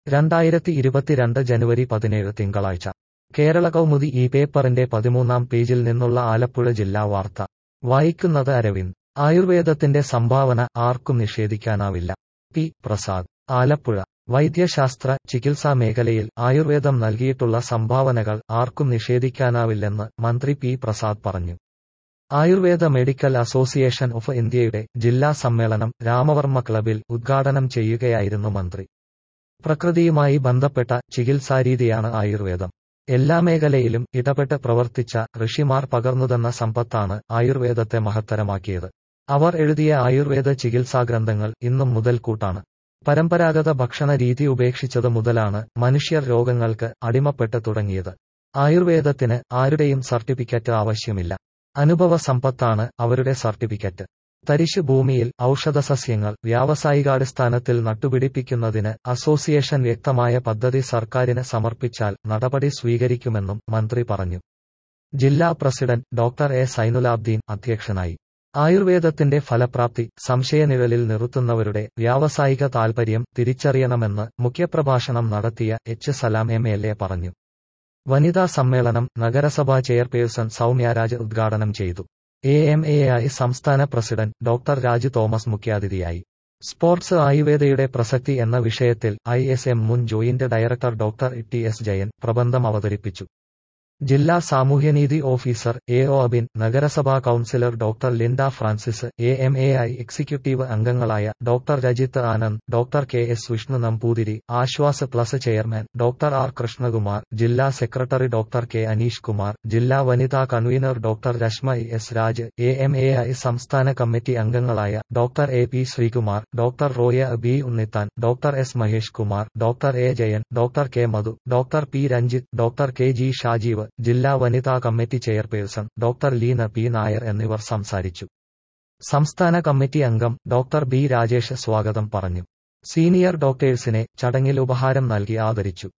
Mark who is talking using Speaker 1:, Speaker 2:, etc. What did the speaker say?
Speaker 1: രണ്ടായിരത്തി ഇരുപത്തിരണ്ട് ജനുവരി പതിനേഴ് തിങ്കളാഴ്ച കേരള കൗമുദി ഈ പേപ്പറിന്റെ പതിമൂന്നാം പേജിൽ നിന്നുള്ള ആലപ്പുഴ ജില്ലാ വാർത്ത വായിക്കുന്നത് അരവിന്ദ് ആയുർവേദത്തിന്റെ സംഭാവന ആർക്കും നിഷേധിക്കാനാവില്ല പി പ്രസാദ് ആലപ്പുഴ വൈദ്യശാസ്ത്ര ചികിത്സാ മേഖലയിൽ ആയുർവേദം നൽകിയിട്ടുള്ള സംഭാവനകൾ ആർക്കും നിഷേധിക്കാനാവില്ലെന്ന് മന്ത്രി പി പ്രസാദ് പറഞ്ഞു ആയുർവേദ മെഡിക്കൽ അസോസിയേഷൻ ഓഫ് ഇന്ത്യയുടെ ജില്ലാ സമ്മേളനം രാമവർമ്മ ക്ലബിൽ ഉദ്ഘാടനം ചെയ്യുകയായിരുന്നു മന്ത്രി പ്രകൃതിയുമായി ബന്ധപ്പെട്ട ചികിത്സാരീതിയാണ് ആയുർവേദം എല്ലാ മേഖലയിലും ഇടപെട്ട് പ്രവർത്തിച്ച ഋഷിമാർ പകർന്നുതന്ന സമ്പത്താണ് ആയുർവേദത്തെ മഹത്തരമാക്കിയത് അവർ എഴുതിയ ആയുർവേദ ചികിത്സാഗ്രന്ഥങ്ങൾ ഇന്നും മുതൽക്കൂട്ടാണ് പരമ്പരാഗത ഭക്ഷണ രീതി ഉപേക്ഷിച്ചത് മുതലാണ് മനുഷ്യർ രോഗങ്ങൾക്ക് അടിമപ്പെട്ട് തുടങ്ങിയത് ആയുർവേദത്തിന് ആരുടെയും സർട്ടിഫിക്കറ്റ് ആവശ്യമില്ല അനുഭവ സമ്പത്താണ് അവരുടെ സർട്ടിഫിക്കറ്റ് തരിശു ഭൂമിയിൽ ഔഷധസസ്യങ്ങൾ വ്യാവസായികാടിസ്ഥാനത്തിൽ നട്ടുപിടിപ്പിക്കുന്നതിന് അസോസിയേഷൻ വ്യക്തമായ പദ്ധതി സർക്കാരിന് സമർപ്പിച്ചാൽ നടപടി സ്വീകരിക്കുമെന്നും മന്ത്രി പറഞ്ഞു ജില്ലാ പ്രസിഡന്റ് ഡോക്ടർ എ സൈനുലാബ്ദീൻ അധ്യക്ഷനായി ആയുർവേദത്തിന്റെ ഫലപ്രാപ്തി സംശയനിഴലിൽ നിർത്തുന്നവരുടെ വ്യാവസായിക താൽപര്യം തിരിച്ചറിയണമെന്ന് മുഖ്യപ്രഭാഷണം നടത്തിയ H Salam M L A പറഞ്ഞു വനിതാ സമ്മേളനം നഗരസഭാ ചെയർപേഴ്സൺ സൗമ്യരാജ് ഉദ്ഘാടനം ചെയ്തു എ എം എ ഐ സംസ്ഥാന പ്രസിഡന്റ് ഡോക്ടർ രാജു തോമസ് മുഖ്യാതിഥിയായി സ്പോർട്സ് ആയുർവേദയുടെ പ്രസക്തി എന്ന വിഷയത്തിൽ ഐ എസ് എം മുൻ joint director doctor T S Jayan പ്രബന്ധം അവതരിപ്പിച്ചു ജില്ലാ സാമൂഹ്യനീതി ഓഫീസർ എ ഒ അബിൻ നഗരസഭാ councillor doctor Linda Francis A M A I executive അംഗങ്ങളായ doctor Rajith Anand doctor K S Vishnu Namboothiri Aswas plus chairman doctor R Krishnakumar ജില്ലാ secretary doctor K Aneesh Kumar ജില്ലാ വനിതാ convenor doctor Reshma S Raj A M A I സംസ്ഥാന കമ്മിറ്റി അംഗങ്ങളായ doctor A P Sreekumar doctor Roya B Unnithan doctor S Mahesh Kumar doctor A Jayan doctor K Madhu doctor P Ranjith doctor K G Shajeev ജില്ലാ വനിതാ committee chairperson doctor Leena P Nair എന്നിവർ സംസാരിച്ചു സംസ്ഥാന committee അംഗം ഡോക്ടർ ബി രാജേഷ് സ്വാഗതം പറഞ്ഞു സീനിയർ ഡോക്ടേഴ്സിനെ ചടങ്ങിൽ ഉപഹാരം നൽകി ആദരിച്ചു